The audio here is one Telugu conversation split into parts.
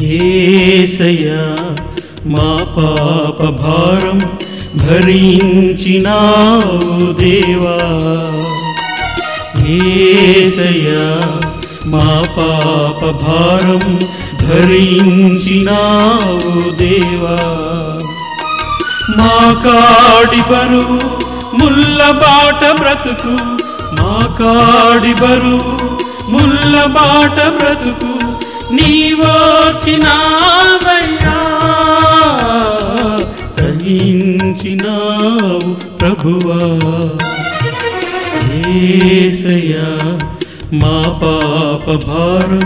ఏసయ్యా మా పాప భారం భరించినావు దేవా ఏసయ్యా మా పాప భారం భరించినావు దేవా మా కాడి బరువు ముల్ల బాట బ్రతుకు మా కాడి బరువు ముల్ల బాట బ్రతుకు నీవోచినావయ్యా సహించినావు ప్రభువా ఏసయ్యా మా పాప భారం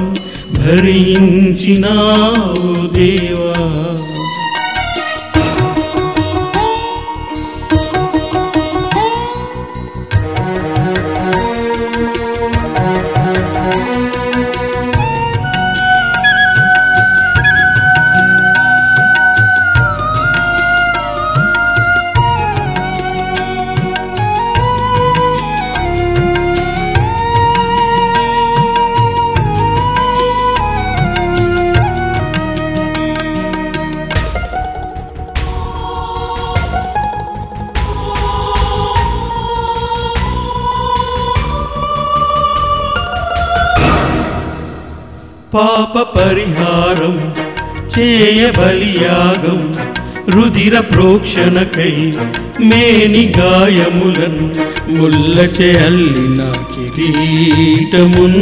భరించినావు దేవా పాప పరిహారం చేయ బలియాగం రుధిర ప్రోక్షణకై మేని గాయములను ముల్లచే అల్లిన కిరీటమున్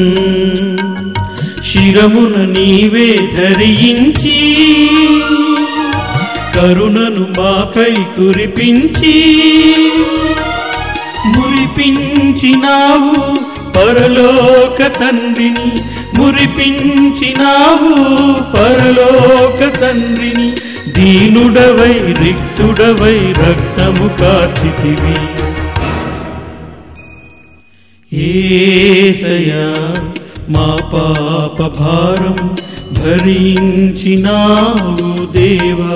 శిరమున నీవే ధరించి కరుణను మాపై కురిపించి మురిపించినావు పరలోక తండ్రిని మురిపించినావు పరలోక తండ్రిని దీనుడవై రిక్తుడవై రక్తము కార్చితివి ఏసయా మా పాప భారం భరించినావు దేవా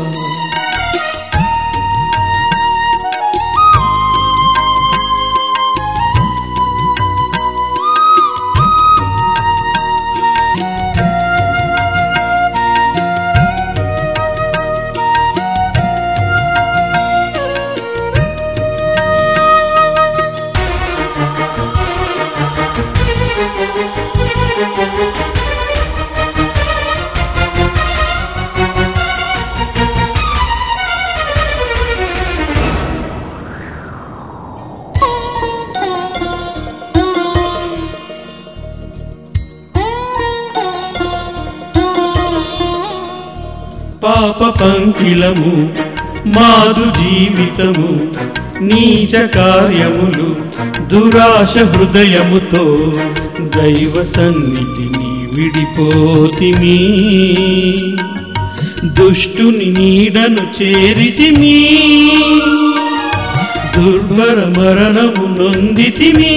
పాప పంకిలము మాదు జీవితము నీచ కార్యములు దురాశ హృదయముతో దైవ సన్నిధిని విడిపోతిమి దుష్టుని నీడను చేరితిమి దుర్భర మరణము నొందితిమి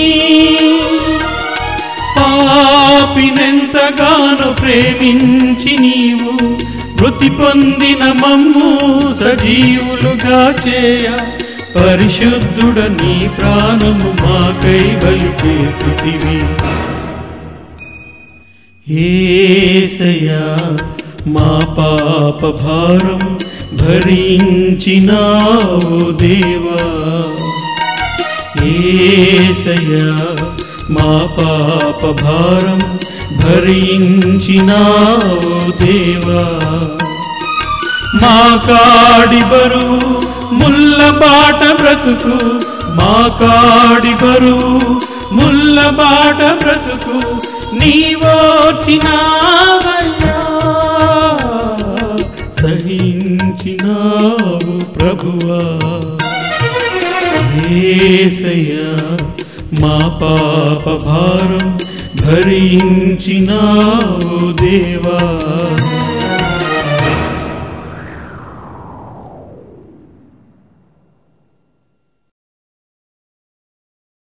పాపినెంతగానో ప్రేమించి నీవు మృతి పొందిన మమ్ము సజీవులుగా చేయ పరిశుద్ధుడ నీ ప్రాణము మాకై బలి చేసితివి ఏసయ్యా మా పాప భారం భరించినావు దేవా ఏసయ్యా మా పాప భారం భరించినావు దేవా మా కాడి బరువు ముల్ల బాట బ్రతుకు మా కాడి బరువు ముల్ల బాట బ్రతుకు నీవోచినావయ్యా సహించినావు ప్రభువా ఏసయ్యా మా పాప భారం భరించినావు దేవా